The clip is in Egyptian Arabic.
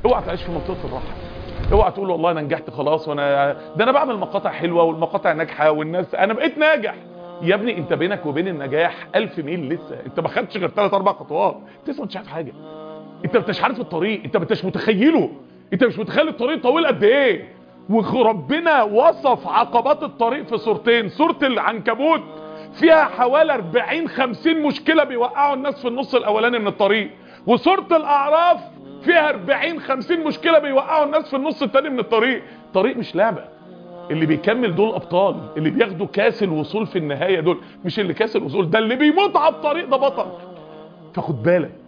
اوعى تعيش في منطقه الراحه اوعى تقول والله انا نجحت خلاص وانا ده انا بعمل مقاطع حلوه والمقاطع ناجحه والناس انا بقيت ناجح يا ابني انت بينك وبين النجاح ألف ميل لسه انت ما خدتش غير ثلاث اربع خطوات انت لسه مش عارف حاجه انت ما انتش عارف الطريق انت ما انتش متخيله انت مش متخيل الطريق طويل قد ايه وربنا وصف عقبات الطريق في صورتين سوره العنكبوت فيها حوالي 40 50 مشكله بيوقعوا الناس في النص الاولاني من الطريق وسوره الاعراف فيها 40 50 مشكله بيوقعوا الناس في النص الثاني من الطريق طريق مش لعبه اللي بيكمل دول ابطال اللي بياخدوا كاس الوصول في النهايه دول مش اللي كاس الوصول ده اللي بيموت على الطريق ده بطل فخد بالك